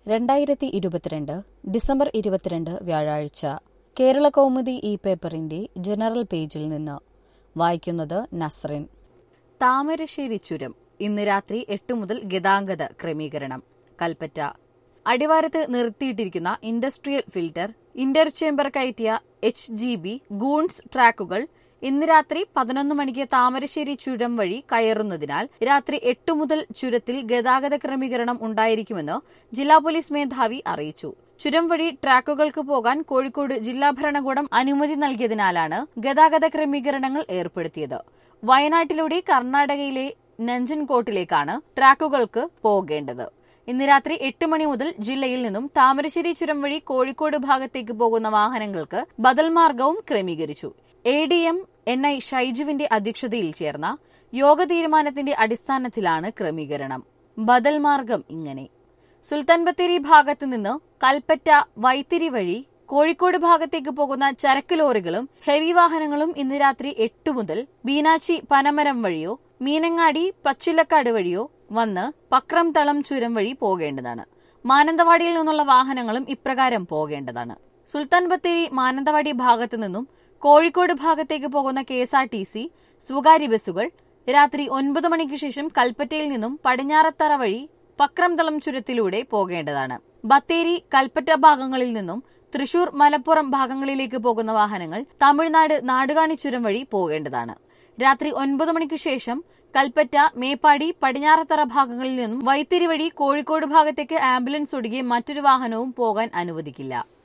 രണ്ടായിരത്തി ഇരുപത്തിരണ്ട് ഡിസംബർ ഇരുപത്തിരണ്ട് വ്യാഴാഴ്ച കേരള കൗമുദി ഈ പേപ്പറിന്റെ ജനറൽ പേജിൽ നിന്ന് വായിക്കുന്നത് നസ്റിൻ താമരശ്ശേരി ചുരം ഇന്ന് രാത്രി എട്ട് മുതൽ ഗതാഗത ക്രമീകരണം കൽപ്പറ്റ അടിവാരത്ത് നിർത്തിയിട്ടിരിക്കുന്ന ഇൻഡസ്ട്രിയൽ ഫിൽറ്റർ ഇന്റർചേംബർ കയറ്റിയ എച്ച് ജി ബി ഗൂൺസ് ട്രാക്കുകൾ ഇന്ന് രാത്രി പതിനൊന്ന് മണിക്ക് താമരശ്ശേരി ചുരം വഴി കയറുന്നതിനാൽ രാത്രി എട്ട് മുതൽ ചുരത്തിൽ ഗതാഗത ക്രമീകരണം ഉണ്ടായിരിക്കുമെന്ന് ജില്ലാ പോലീസ് മേധാവി അറിയിച്ചു ചുരം വഴി ട്രാക്കുകൾക്ക് പോകാൻ കോഴിക്കോട് ജില്ലാ ഭരണകൂടം അനുമതി നൽകിയതിനാലാണ് ഗതാഗത ക്രമീകരണങ്ങൾ ഏർപ്പെടുത്തിയത് വയനാട്ടിലൂടെ കർണാടകയിലെ നഞ്ചൻകോട്ടിലേക്കാണ് ട്രാക്കുകൾക്ക് പോകേണ്ടത് ഇന്ന് രാത്രി എട്ട് മണി മുതൽ ജില്ലയിൽ നിന്നും താമരശ്ശേരി ചുരം വഴി കോഴിക്കോട് ഭാഗത്തേക്ക് പോകുന്ന വാഹനങ്ങൾക്ക് ബദൽ മാർഗവും ക്രമീകരിച്ചു A D M N I ഷൈജുവിന്റെ അധ്യക്ഷതയിൽ ചേർന്ന യോഗ തീരുമാനത്തിന്റെ അടിസ്ഥാനത്തിലാണ് ക്രമീകരണം ബദൽ മാർഗം ഇങ്ങനെ സുൽത്താൻ ബത്തേരി ഭാഗത്ത് നിന്ന് കൽപ്പറ്റ വൈത്തിരി വഴി കോഴിക്കോട് ഭാഗത്തേക്ക് പോകുന്ന ചരക്ക് ലോറികളും ഹെവി വാഹനങ്ങളും ഇന്ന് രാത്രി എട്ട് മുതൽ ബീനാച്ചി പനമരം വഴിയോ മീനങ്ങാടി പച്ചിലക്കാട് വഴിയോ വന്ന് പക്രംതളം ചുരം വഴി പോകേണ്ടതാണ് മാനന്തവാടിയിൽ നിന്നുള്ള വാഹനങ്ങളും ഇപ്രകാരം പോകേണ്ടതാണ് സുൽത്താൻ ബത്തേരി മാനന്തവാടി ഭാഗത്തു നിന്നും കോഴിക്കോട് ഭാഗത്തേക്ക് പോകുന്ന K S R T C സ്വകാര്യ ബസ്സുകൾ രാത്രി ഒൻപത് മണിക്ക് ശേഷം കൽപ്പറ്റയിൽ നിന്നും പടിഞ്ഞാറത്തറ വഴി പക്രംതളം ചുരത്തിലൂടെ പോകേണ്ടതാണ് ബത്തേരി കൽപ്പറ്റ ഭാഗങ്ങളിൽ നിന്നും തൃശൂർ മലപ്പുറം ഭാഗങ്ങളിലേക്ക് പോകുന്ന വാഹനങ്ങൾ തമിഴ്നാട് നാടുകാണി ചുരം വഴി പോകേണ്ടതാണ് രാത്രി ഒൻപത് മണിക്ക് ശേഷം കൽപ്പറ്റ മേപ്പാടി പടിഞ്ഞാറത്തറ ഭാഗങ്ങളിൽ നിന്നും വൈത്തിരി വഴി കോഴിക്കോട് ഭാഗത്തേക്ക് ആംബുലൻസ് ഒഴികെ മറ്റൊരു വാഹനവും പോകാൻ അനുവദിക്കില്ല